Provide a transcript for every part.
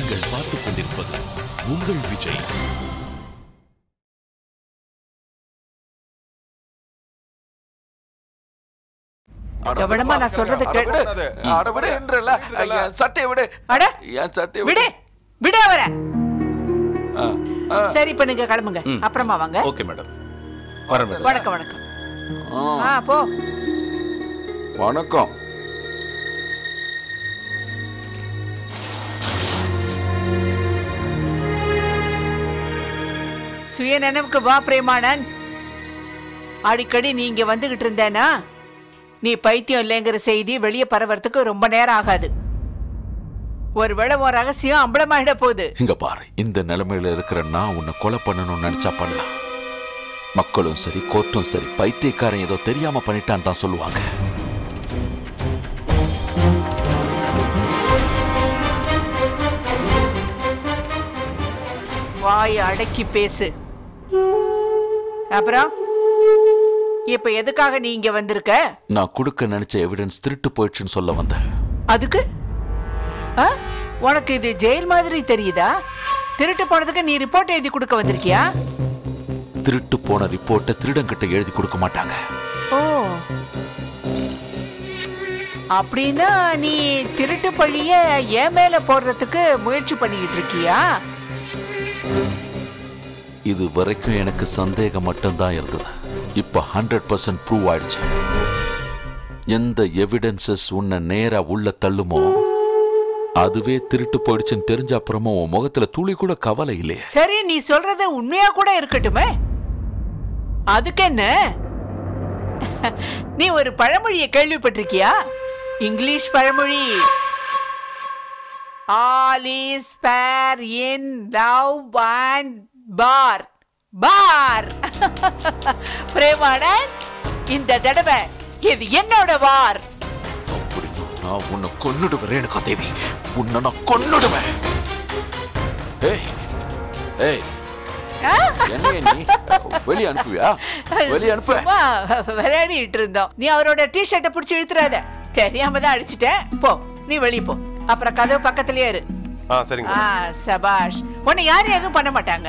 நீங்கள் பார்த்துக் கொண்டிருப்பது உங்கள் விஜய் கவனமா நான் சொல்றது அட கேள் விடு, அட விடு என்றல. என் சட்டையை விடு அட என் சட்டையை விடு விடு அவர ஆ, ஆ. சரி இப்ப நீங்க கிளம்புங்க ம். அப்புறமா வாங்க ஓகே மேடம் வரேன் மேடம் வணக்கம் வணக்கம் ஆ, ஆ போ வணக்கம் சுய நினைவுக்கு வா பிரேமானந்த் அடிக்கடி நீ இங்க வந்துகிட்டு இருந்தேனா நீ பைத்தியம் இல்லைங்கிற செய்தி வெளியே பரவறதுக்கு ரொம்ப நேரம் ஆகாது ஒருவேளை உன் ரகசியம் அம்பலமாயிட போகுது இங்க பாரு இந்த நிலைமையில இருக்கிற நான் உன்னை கொலை பண்ணணும்னு நினைச்சா பண்ணலாம் மக்களும் சரி கோர்ட்டும் சரி பைத்தியக்காரன் ஏதோ தெரியாம பண்ணிட்டான்னு தான் சொல்லுவாங்க வாயை அடக்கி பேசு அப்புறம் இப்ப எதுக்காக நீ இங்க வந்திருக்க நான் கொடுக்க நினைச்ச எவிடன்ஸ் திருட்டு போயிடுச்சுன்னு சொல்ல வந்தேன் அதுக்கு ஆ? உனக்கு இது ஜெயில் மாதிரி தெரியுதா திருட்டு போனதுக்கு நீ ரிப்போர்ட் எழுதி கொடுக்க வந்திருக்கியா திருட்டு போன ரிப்போர்ட்டை திருடங்கிட்ட எழுதி கொடுக்க மாட்டாங்க ஓ அப்படின்னா நீ திருட்டு பழிய என் மேல போடுறதுக்கு முயற்சி பண்ணிக்கிட்டு இருக்கியா இது வரைக்கும் எனக்கு சந்தேகம் மட்டும்தான் இருந்தது இப்ப ஹண்ட்ரட் பர்சன்ட் ப்ரூவ் ஆயிடுச்சு எந்த எவிடன்சஸ் உன்னை நேரா உள்ள தள்ளுமோ அதுவே திருட்டு போயிடுச்சுன்னு தெரிஞ்ச அப்புறமும் உன் முகத்துல துளி கூட கவலை இல்லையே சரி நீ சொல்றது உண்மையா கூட இருக்கட்டுமே அதுக்கு என்ன நீ ஒரு பழமொழியை கேள்விப்பட்டிருக்கியா இங்கிலீஷ் பழமொழி all is fair in love and war பார் பிரேமானந்த் இந்த தடவை இது என்னோட வார் அப்படின்னா நான் உன்னை கொன்னுடுவேன் ரேணுகா தேவி உன்னை நான் கொன்னுடுவேன் ஏய் ஏய் என்னைய நீ வெளியே அனுப்புவியா வெளியே அனுப்ப சும்மா விளையாடிட்டு இருந்தோம் நீ அவரோட டி ஷர்ட்டை பிடிச்சி இழுத்துறாத தெரியாம தான் அடிச்சிட்டேன் போ நீ வெளிய போ அப்புறம் கதவு பக்கத்துலயே இரு ஆ சரிங்க ஆ சபாஷ் உன்னை யாரும் எதுவும் பண்ண மாட்டாங்க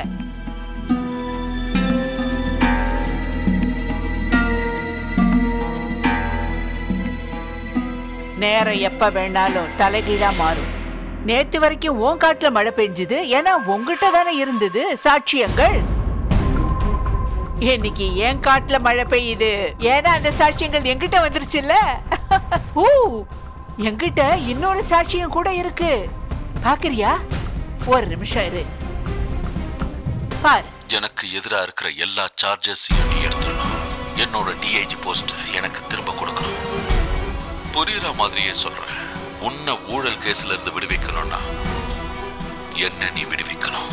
நேரம் எப்ப வேணாலும் தலைகீழா மாறும் நேத்து வரைக்கும் உன் காட்டுல மழை பெஞ்சுது ஏன்னா உங்ககிட்ட தானே இருந்தது சாட்சியங்கள் இன்னைக்கு என் காட்டுல மழை பெய்யுது ஏன்னா அந்த சாட்சியங்கள் என்கிட்ட வந்துருச்சுல்ல ஊ என்கிட்ட இன்னொரு சாட்சியம் கூட இருக்கு பாக்குறியா ஒரு நிமிஷம் இரு பாரு எனக்கு எதிரா இருக்கிற எல்லா சார்ஜஸையும் நீ எடுத்துடணும் என்னோட டிஐஜி போஸ்ட் எனக்கு திரும்ப கொடுக்கணும் புரியுற மாதிரியே சொல்றேன் உன்னை ஊழல் கேஸ்ல இருந்து விடுவிக்கணும்னா என்ன நீ விடுவிக்கணும்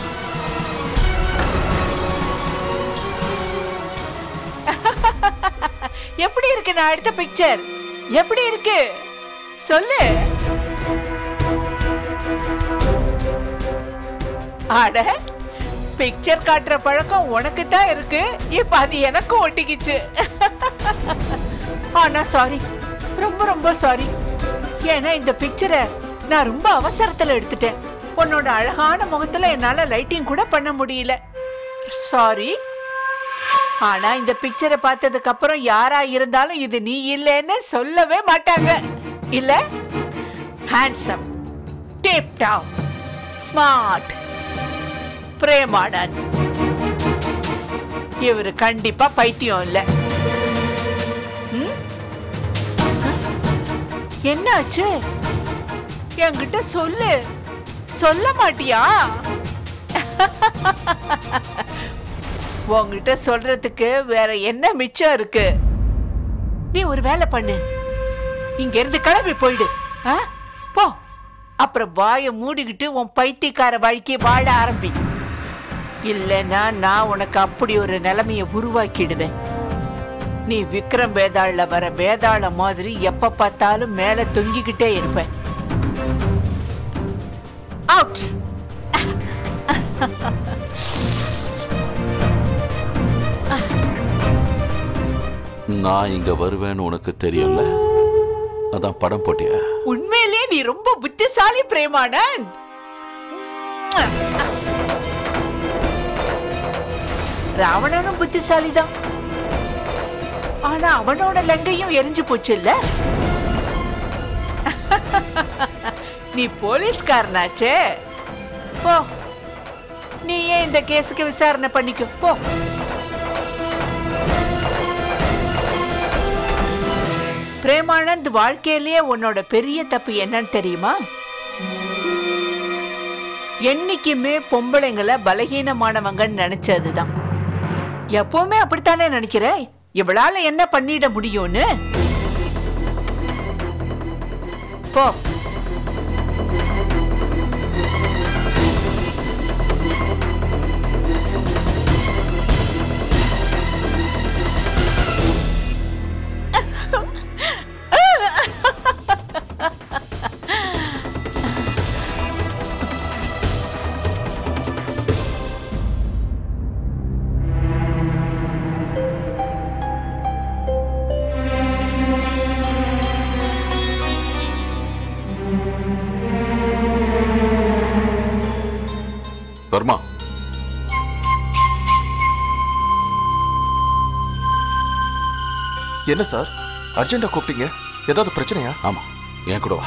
எப்படி இருக்கு நான் எடுத்த பிக்சர் எப்படி இருக்கு சொல்லு அட பிக்சர் காட்டுற பழக்கம் உனக்கு தான் இருக்கு இப்ப அது எனக்கும் ஒட்டிக்கிச்சு ஆனா சாரி ரொம்ப ரொம்ப சாரி ஏன்னா இந்த பிக்சரை நான் ரொம்ப அவசரத்துல எடுத்துட்டேன் உன்னோட அழகான முகத்துல என்னால லைட்டிங் கூட பண்ண முடியல சாரி ஆனா இந்த பிக்சரை பார்த்ததுக்கு அப்புறம் யாரா இருந்தாலும் இது நீ இல்லைன்னு சொல்லவே மாட்டாங்க இல்ல handsome tip top smart Premanand இவரு கண்டிப்பா பைத்தியம் இல்ல ம்? என்னாச்சு என்கிட்ட சொல்லு சொல்ல மாட்டியா உன்கிட்ட சொல்றதுக்கு வேற என்ன மிச்சம் இருக்கு நீ ஒரு வேலை பண்ணு இங்க இருந்து கிளம்பி போயிடு ஆ? போ அப்புறம் வாயை மூடிக்கிட்டு உன் பைத்தியக்கார வாழ்க்கையை வாழ ஆரம்பி இல்லைன்னா நான் உனக்கு அப்படி ஒரு நிலைமையை உருவாக்கிடுவேன் நீ விக்ரம் வேதாள்ல வர வேதாள மாதிரி எப்ப பார்த்தாலும் மேல தொங்கிக்கிட்டே இருப்ப அவுட் நான் இங்க வருவேன்னு உனக்கு தெரியும்ல அதான் படம் போட்டியா உண்மையிலேயே நீ ரொம்ப புத்திசாலி பிரேமானந்த் ராவணனும் புத்திசாலிதான் ஆனா அவனோட லங்கையும் எரிஞ்சு போச்சு இல்ல நீ போலீஸ்காரனாச்சே போ நீ ஏன் இந்த கேஸுக்கு விசாரணை பண்ணிக்கோ போ பிரேமானந்த் வாழ்க்கையிலேயே உன்னோட பெரிய தப்பு என்னன்னு தெரியுமா என்னைக்குமே பொம்பளைங்களை பலகீனமானவங்கன்னு நினைச்சதுதான் எப்பவுமே அப்படித்தானே நினைக்கிற இவளால என்ன பண்ணிட முடியும்னு போ வர்மா என்ன சார் அர்ஜென்ட்டா கூப்பிட்டீங்க ஏதாவது பிரச்சனையா ஆமா என் கூட வா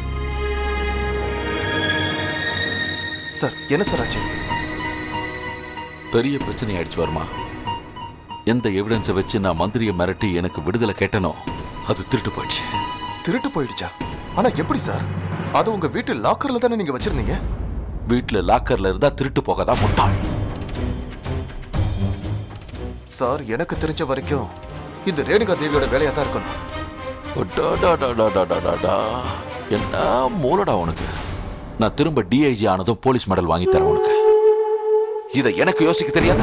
சார் என்ன சார் ஆச்சு பெரிய பிரச்சனை ஆயிடுச்சு வர்மா எந்த எவிடன்ஸை வச்சு நான் மந்திரியை மிரட்டி எனக்கு விடுதலை கேட்டனோ அது திருட்டு போயிடுச்சு திருட்டு போயிடுச்சா ஆனா எப்படி சார் அது உங்க வீட்டு லாக்கர்ல தானே நீங்க வச்சிருந்தீங்க வீட்டுல லாக்கர்ல இருந்தா திருட்டு போகாதா முட்டாள் சார் எனக்கு தெரிஞ்ச வரைக்கும் இந்த ரேணுகா தேவியோட வேலையா தான் இருக்கணும் அடாடாடாடாடாடாடா. என்ன மூலடா உனக்கு நான் திரும்ப டிஐஜி ஆனதும் போலீஸ் மெடல் வாங்கி தரேன் உனக்கு இதை எனக்கு யோசிக்க தெரியாது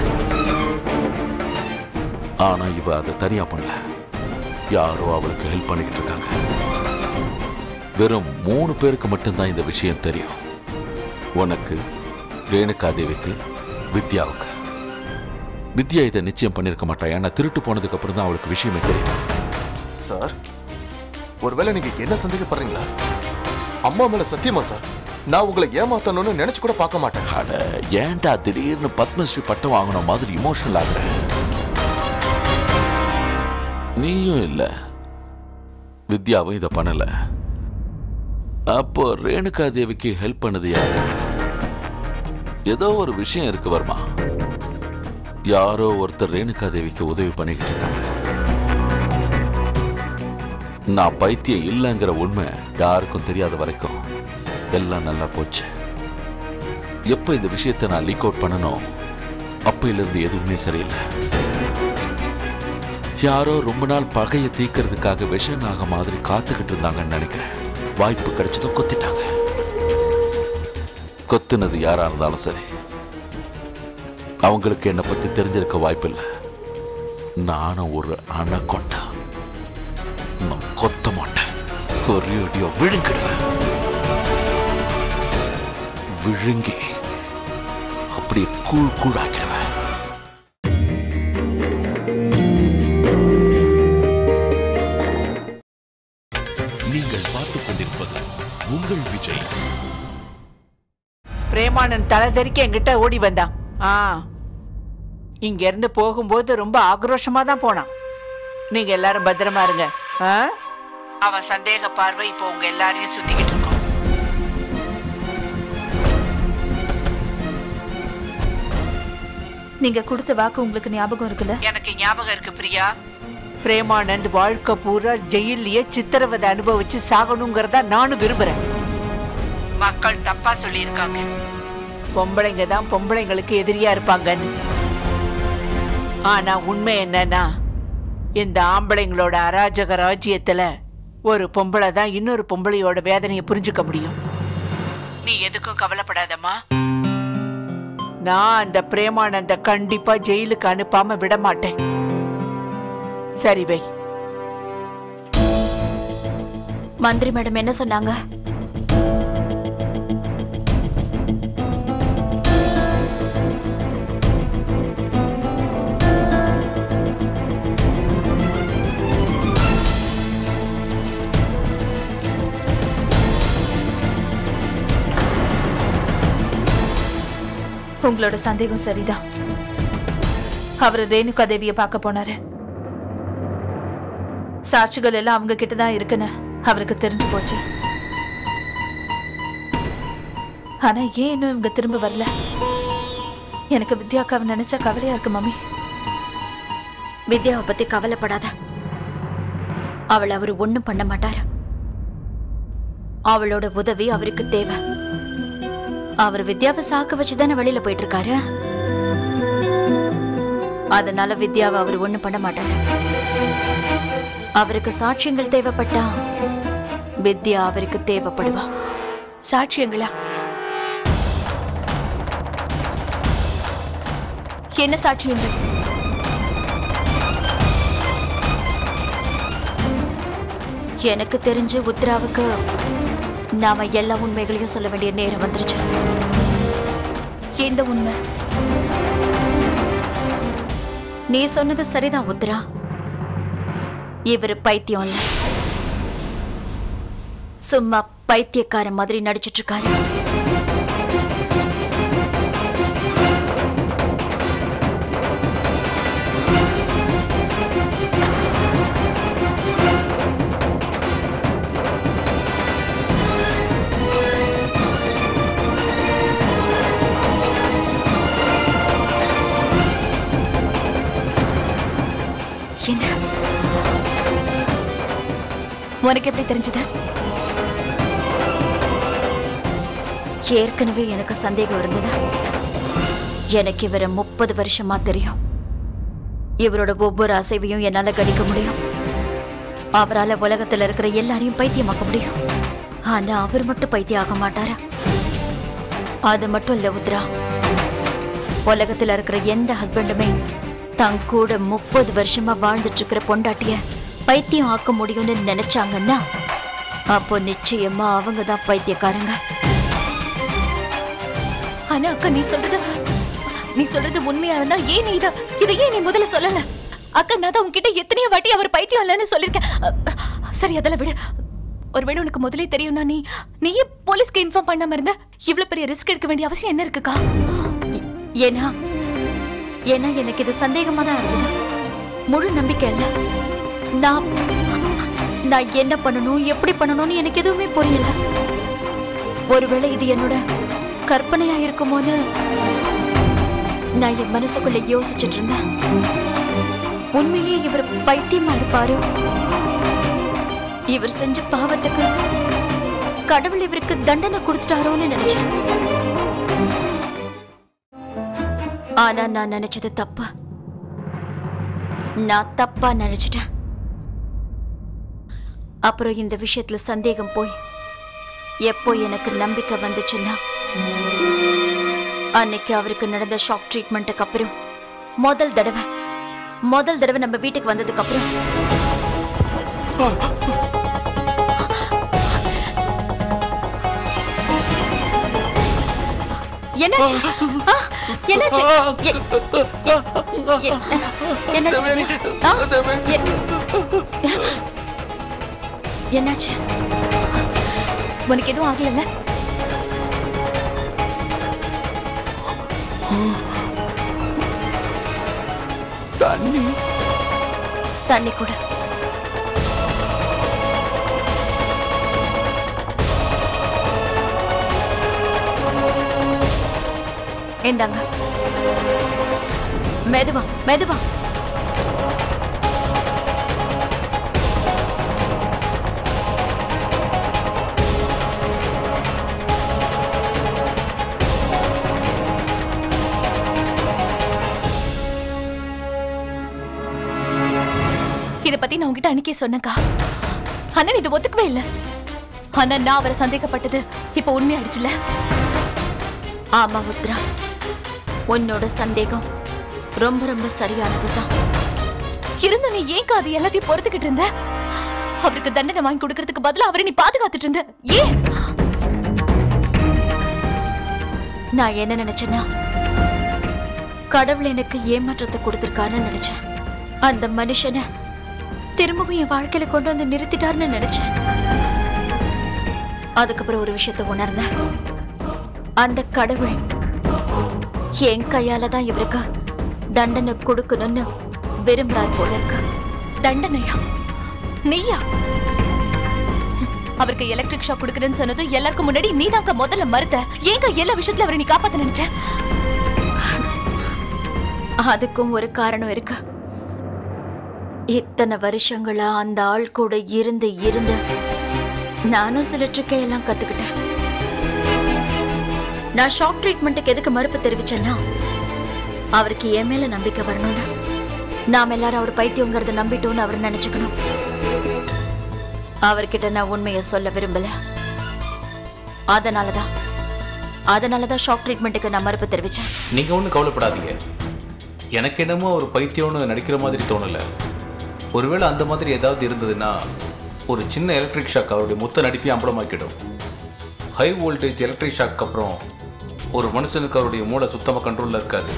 ஆனா இவ அதை தனியா பண்ணல யாரோ அவளுக்கு ஹெல்ப் பண்ணிக்கிட்டு இருக்காங்க வெறும் மூணு பேருக்கு மட்டும்தான் இந்த விஷயம் தெரியும் உனக்கு ரேணுகா தேவிக்கு வித்யாவுக்கு வித்யா இதை நிச்சயம் பண்ணிருக்க மாட்டா ஏன்னா திருட்டு போனதுக்கு அப்புறம் தான் அவளுக்கு விஷயமே தெரியும் சார் ஒருவேளை நீங்க என்ன சந்தேகப்படுறீங்களா அம்மா மேல சத்தியமா சார் நான் உங்களை ஏமாத்தணும்னு நினைச்சு கூட பார்க்க மாட்டேன் அட ஏன்டா திடீர்னு பத்மஸ்ரீ பட்டம் வாங்கின மாதிரி இமோஷனல் ஆகுற நீயும் இல்ல வித்யாவும் இதை பண்ணல அப்போ ரேணுகா தேவிக்கு ஹெல்ப் பண்ணது யாரு ஏதோ ஒரு விஷயம் இருக்கு வர்மா யாரோ ஒருத்தர் ரேணுகா தேவிக்கு உதவி பண்ணிக்கிட்டு இருக்காங்க நான் பைத்தியம் இல்லைங்கிற உண்மை யாருக்கும் தெரியாத வரைக்கும் எல்லாம் நல்லா போச்சு எப்ப இந்த விஷயத்தை நான் லீக் அவுட் பண்ணனோ அப்பையிலிருந்து எதுவுமே சரியில்லை யாரோ ரொம்ப நாள் பகையை தீக்கிறதுக்காக விஷ நாக மாதிரி காத்துக்கிட்டு இருந்தாங்கன்னு நினைக்கிறேன் வாய்ப்பு கிடைச்சதும் கொத்திட்டாங்க கொத்துனது யாரா இருந்தாலும் சரி அவங்களுக்கு என்னை பத்தி தெரிஞ்சிருக்க வாய்ப்பில்லை நானும் ஒரு அணக்கொண்டா நான் கொத்த மாட்டேன் ஒரே அடியா விழுங்கிடுவேன் விழுங்கி அப்படியே கூழ் கூழாக்கிடுவேன் நீங்கள் பார்த்துக் கொண்டிருப்பது உங்கள் விஜய் பிரேமானந்த் தலை தெறிக்க என்கிட்ட ஓடி வந்தான் ஆ இங்க இருந்து போகும்போது ரொம்ப ஆக்ரோஷமா தான் போனான் நீங்க எல்லாரும் பத்திரமா இருங்க ஆ? அவன் சந்தேக பார்வை இப்போ உங்க எல்லாரையும் சுத்திக்கிட்டு இருக்கோம் நீங்க கொடுத்த வாக்கு உங்களுக்கு ஞாபகம் இருக்குல்ல எனக்கு ஞாபகம் இருக்கு பிரியா பிரேமானந்த் வாழ்க்கை பூரா ஜெயிலையே சித்திரவதை அனுபவிச்சு சாகணுங்கிறதா நானும் விரும்புறேன் மக்கள் தப்பா சொல்லியிருக்காங்க பொம்பளைங்க தான் பொம்பளைங்களுக்கு எதிரியா இருப்பாங்கன்னு ஆனா உண்மை என்னன்னா இந்த ஆம்பளைங்களோட அராஜக ராஜ்யத்துல ஒரு பொம்பளை தான் இன்னொரு பொம்பளையோட வேதனையை புரிஞ்சுக்க முடியும் நீ எதுக்கும் கவலைப்படாதம்மா நான் அந்த பிரேமானந்த கண்டிப்பா ஜெயிலுக்கு அனுப்பாம விட மாட்டேன் சரி வை மந்திரி மேடம் என்ன சொன்னாங்க உங்களோட சந்தேகம் சரிதான் அவர் ரேணுகா தேவிய பார்க்க போனாரு சாட்சிகள் எல்லாம் அவங்க கிட்ட தான் இருக்குன்னு அவருக்கு தெரிஞ்சு போச்சு ஆனா ஏன் இன்னும் இவங்க திரும்ப வரல எனக்கு வித்யாக்காவை நினைச்சா கவலையா இருக்கு மம்மி வித்யாவை பத்தி கவலைப்படாத அவள் அவர் ஒண்ணும் பண்ண மாட்டாரு அவளோட உதவி அவருக்கு தேவை அவர் வித்யாவை சாக்க வச்சுதானே வெளியில போயிட்டு இருக்காரு அதனால வித்யாவை அவர் ஒண்ணும் பண்ண மாட்டாரு அவருக்கு சாட்சியங்கள் தேவைப்பட்டா வித்யா அவருக்கு தேவைப்படுவா சாட்சியங்களா என்ன சாட்சியங்கள் எனக்கு தெரிஞ்சு உத்ராவுக்கு நாம எல்லா உண்மைகளையும் சொல்ல வேண்டிய நேரம் வந்துருச்சு எந்த உண்மை நீ சொன்னது சரிதான் உத்ரா இவர் பைத்தியம் இல்ல சும்மா பைத்தியக்கார மாதிரி நடிச்சிட்டு இருக்காரு என்ன உனக்கு எப்படி தெரிஞ்சது ஏற்கனவே எனக்கு சந்தேகம் இருந்தது எனக்கு இவரை முப்பது வருஷமா தெரியும் இவரோட ஒவ்வொரு அசைவையும் என்னால கணிக்க முடியும் அவரால உலகத்துல இருக்கிற எல்லாரையும் பைத்தியமாக்க முடியும் ஆனா அவர் மட்டும் பைத்தியம் ஆக மாட்டாரா அது மட்டும் இல்ல உத்ரா உலகத்துல இருக்கிற எந்த ஹஸ்பண்டுமே தன் கூட முப்பது வருஷமா வாழ்ந்துட்டு இருக்கிற பொண்டாட்டிய பைத்தியம் ஆக்க முடியும்னு நினைச்சாங்கன்னா அப்போ நிச்சயமா அவங்க தான் பைத்தியக்காரங்க ஆனா அக்கா நீ சொல்றது நீ சொல்றது உண்மையா இருந்தா ஏன் நீ இத இதை ஏன் நீ முதல்ல சொல்லல அக்கா நான் தான் உன்கிட்ட எத்தனையோ வாட்டி அவர் பைத்தியம் இல்லைன்னு சொல்லிருக்கேன் அ, சரி அதெல்லாம் விடு ஒருவேளை உனக்கு முதலே தெரியும்னா நீ நீயே போலீஸ்க்கு இன்ஃபார்ம் பண்ணாம இருந்த இவ்ளோ பெரிய ரிஸ்க் எடுக்க வேண்டிய அவசியம் என்ன இருக்குக்கா ஏன்னா ஏன்னா எனக்கு இது சந்தேகமா தான் இருந்தது முழு நம்பிக்கை இல்ல நான் நான் என்ன பண்ணணும் எப்படி பண்ணணும்னு எனக்கு எதுவுமே புரியல ஒருவேளை இது என்னோட கற்பனையா இருக்குமோன்னு நான் என் மனசுக்குள்ள யோசிச்சுட்டு இருந்தேன் உண்மையே இவர் பைத்தியமா இருப்பாரு இவர் செஞ்ச பாவத்துக்கு கடவுள் இவருக்கு தண்டனை கொடுத்துட்டாரோன்னு நினைச்சேன் ஆனா நான் நினைச்சது தப்பு நான் தப்பா நினைச்சிட்டேன் அப்புறம் இந்த விஷயத்துல சந்தேகம் போய் எப்போ எனக்கு நம்பிக்கை வந்துச்சுன்னா அன்னைக்கு அவருக்கு நடந்த ஷாக் ட்ரீட்மெண்ட்டுக்கு அப்புறம் முதல் தடவை முதல் தடவை நம்ம வீட்டுக்கு வந்ததுக்கு அப்புறம் என்னாச்சு ஆ, என்னாச்சு எ- எ- எ- என்னாச்சு ஆ, எ- என்னாச்சு உனக்கு எதுவும் ஆகலைல்ல தண்ணி தண்ணி கூட இந்தாங்க மெதுவா மெதுவா இத பத்தி நான் உன்கிட்ட அன்னைக்கே சொன்னேன்க்கா ஆனா நீ இது ஒத்துக்கவே இல்ல ஆனா நான் அவரை சந்தேகப்பட்டது இப்ப உண்மையாயிடுச்சுல ஆமா உத்ரா உன்னோட சந்தேகம் ரொம்ப ரொம்ப சரியானதுதான் இருந்தும் நீ ஏன் அது எல்லாத்தையும் பொறுத்துக்கிட்டு இருந்த அவருக்கு தண்டனை வாங்கி கொடுக்கறதுக்கு பதிலா அவரை நீ பாதுகாத்துட்டு இருந்த ஏன் நான் என்ன நினைச்சேன்னா கடவுள் எனக்கு ஏமாற்றத்தை கொடுத்திருக்காருன்னு நினைச்சேன் அந்த மனுஷனை திரும்பவும் என் வாழ்க்கையில கொண்டு வந்து நிறுத்திட்டாருன்னு நினைச்சேன் அதுக்கப்புறம் ஒரு விஷயத்தை உணர்ந்தேன் அந்த கடவுள் என் கையால தான் இவருக்கு தண்டனை கொடுக்கணும்னு விரும்புறார் போல இருக்கு தண்டனையா நீயா அவருக்கு எலக்ட்ரிக் ஷாக் கொடுக்குறேன்னு சொன்னதும் எல்லாருக்கும் முன்னாடி நீ முதல்ல மறுத்த ஏங்க எல்லா விஷயத்துல அவரை நீ காப்பாத்த நினைச்ச அதுக்கும் ஒரு காரணம் இருக்கு இத்தனை வருஷங்களா அந்த ஆள் கூட இருந்து இருந்து நானும் சில ட்ரிக்கை எல்லாம் கத்துக்கிட்டேன் நான் ஷாக் ட்ரீட்மெண்ட்டுக்கு எதுக்கு மறுப்பு தெரிவிச்சேன்னா அவருக்கு என் மேல நம்பிக்கை வரணும்னு நாம் எல்லாரும் அவர் பைத்தியங்கிறத நம்பிட்டோம்னு அவர் நினைச்சுக்கணும் அவர்கிட்ட நான் உண்மையை சொல்ல விரும்பல அதனாலதான் அதனாலதான் ஷாக் ட்ரீட்மெண்ட்டுக்கு நான் மறுப்பு தெரிவிச்சேன் நீங்க ஒன்றும் கவலைப்படாதீங்க எனக்கு என்னமோ ஒரு பைத்தியம்னு நடிக்கிற மாதிரி தோணல ஒருவேளை அந்த மாதிரி ஏதாவது இருந்ததுன்னா ஒரு சின்ன எலக்ட்ரிக் ஷாக் அவருடைய மொத்த நடிப்பையும் அம்பலமாக்கிடும் ஹை வோல்டேஜ் எலக்ட்ரிக் ஷாக் அப்புறம் ஒரு மனுஷனுக்கு அவருடைய மூளை சுத்தமாக கண்ட்ரோலில் இருக்காது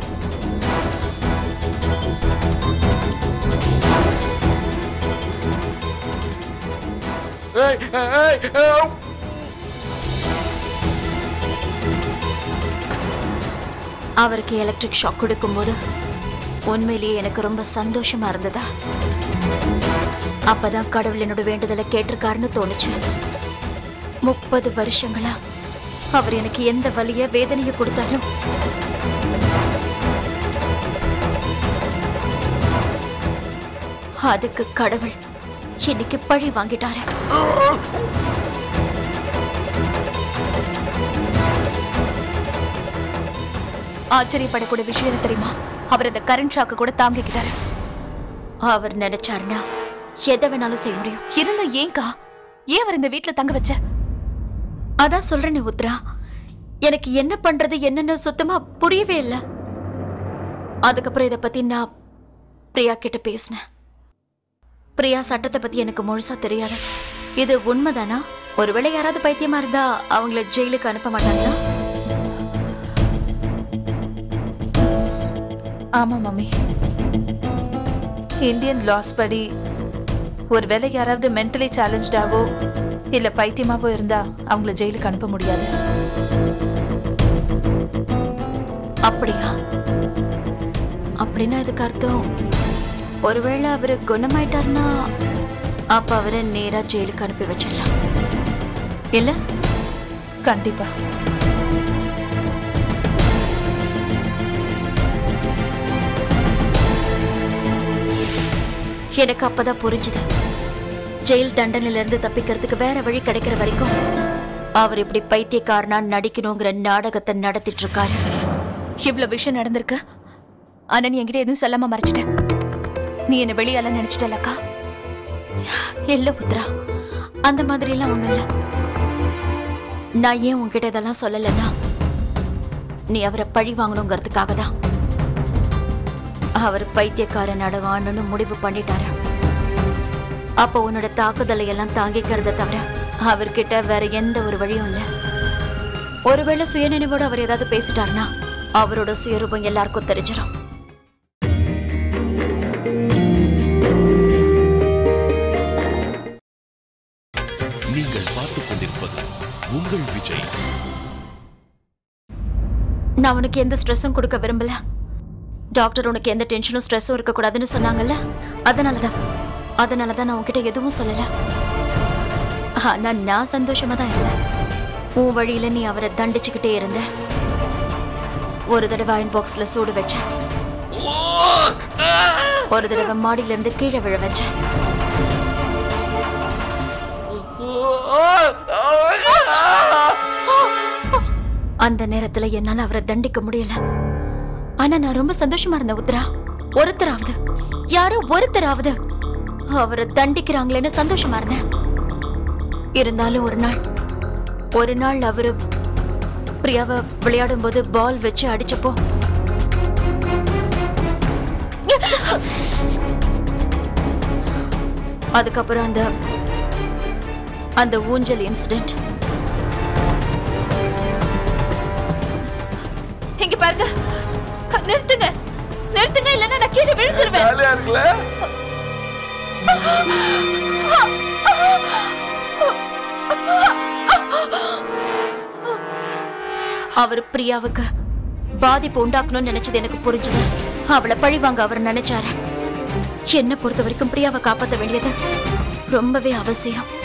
அவருக்கு எலக்ட்ரிக் ஷாக் கொடுக்கும்போது உண்மையிலேயே எனக்கு ரொம்ப சந்தோஷமா இருந்ததா அப்பதான் கடவுள் என்னோட வேண்டுதலை கேட்டிருக்காருன்னு தோணுச்சு முப்பது வருஷங்களா அவர் எனக்கு எந்த வலிய வேதனையை கொடுத்தாலும் அதுக்கு கடவுள் இன்னைக்கு பழி வாங்கிட்டாரு ஆச்சரியப்படக்கூடிய விஷயம் என்ன தெரியுமா அவர் அந்த கரண்ட் ஷாக்கு கூட தாங்கிக்கிட்டாரு அவர் நினைச்சாருன்னா எதை வேணாலும் செய்ய முடியும் இருந்த ஏங்கா ஏன் அவர் இந்த வீட்ல தங்க வச்ச அதான் சொல்றேனே உத்ரா எனக்கு என்ன பண்றது என்னன்னு சுத்தமா புரியவே இல்லை அதுக்கப்புறம் இதை பத்தி நான் பிரியா கிட்ட பேசினேன் பிரியா சட்டத்தை பத்தி எனக்கு முழுசா தெரியாது இது உண்மைதானா ஒருவேளை யாராவது பைத்தியமா இருந்தா அவங்கள ஜெயிலுக்கு அனுப்ப மாட்டாங்களா ஆமா மம்மி இந்தியன் லாஸ் படி ஒருவேளை யாராவது மென்டலி சேலஞ்சாவோ இல்ல பைத்தியமாவோ இருந்தா அவங்கள ஜெயிலுக்கு அனுப்ப முடியாது அப்படியா அப்படின்னா இதுக்கு அர்த்தம் ஒருவேளை அவரு குணமாயிட்டாருன்னா அப்ப அவரை நேரா ஜெயிலுக்கு அனுப்பி வச்சிடலாம் இல்ல கண்டிப்பா எனக்கு அப்பதான் புரிஞ்சுது ஜெயில் தண்டனையில இருந்து தப்பிக்கிறதுக்கு வேற வழி கிடைக்கிற வரைக்கும் அவர் இப்படி பைத்தியக்காரனா நடிக்கணுங்கிற நாடகத்தை நடத்திட்டு இருக்காரு இவ்வளவு விஷயம் நடந்திருக்கு ஆனா நீ என்கிட்ட எதுவும் சொல்லாம மறைச்சிட்ட நீ என்ன வெளியால நினைச்சிட்டலக்கா இல்ல புத்ரா அந்த மாதிரி எல்லாம் ஒண்ணும் இல்ல நான் ஏன் உன்கிட்ட இதெல்லாம் சொல்லலைன்னா நீ அவரை பழி வாங்கணுங்கிறதுக்காக தான் அவர் பைத்தியக்கார நாடகம் ஆடணும்னு முடிவு பண்ணிட்டாரு அப்போ உன்னோட தாக்குதலை எல்லாம் தாங்கிக்கிறத தவிர அவர்கிட்ட வேற எந்த ஒரு வழியும் இல்ல ஒருவேளை சுயநினைவோட அவர் ஏதாவது பேசிட்டாருன்னா அவரோட சுயரூபம் எல்லாருக்கும் தெரிஞ்சிடும் நீங்கள் பார்த்துக் கொண்டிருப்பது உங்கள் விஜய் நான் உனக்கு எந்த ஸ்ட்ரெஸ்ஸும் கொடுக்க விரும்பல டாக்டர் உனக்கு எந்த டென்ஷனும் ஸ்ட்ரெஸ்ஸும் இருக்கக்கூடாதுன்னு சொன்னாங்கல்ல அதனால தான் அதனால தான் நான் உன்கிட்ட எதுவும் சொல்லல ஆனா நான் சந்தோஷமா தான் இருந்தேன் உன் வழியில நீ அவரை தண்டிச்சுக்கிட்டே இருந்த ஒரு தடவை அயன் பாக்ஸ்ல சூடு வச்சேன் ஒரு தடவை மாடியில இருந்து கீழே விழ வச்சேன் அந்த நேரத்துல என்னால அவரை தண்டிக்க முடியல ஆனா நான் ரொம்ப சந்தோஷமா இருந்தேன் உத்ரா ஒருத்தராவது யாரோ ஒருத்தராவது அவரை தண்டிக்கிறாங்களேன்னு சந்தோஷமா இருந்தேன் இருந்தாலும் ஒரு நாள் ஒரு நாள் அவரு பிரியாவை விளையாடும் போது பால் வச்சு அடிச்சப்போ அதுக்கப்புறம் அந்த அந்த ஊஞ்சல் இன்சிடென்ட் இங்க பாருங்க நிறுத்துங்க நிறுத்துங்க இல்லைன்னா நான் கீழே விழுந்துருவேன் அவர் பிரியாவுக்கு பாதிப்பு உண்டாக்கணும்னு நினைச்சது எனக்கு புரிஞ்சுது அவளை பழிவாங்க அவர் நினைச்சாரு என்ன பொறுத்த வரைக்கும் பிரியாவை காப்பாற்ற வேண்டியது ரொம்பவே அவசியம்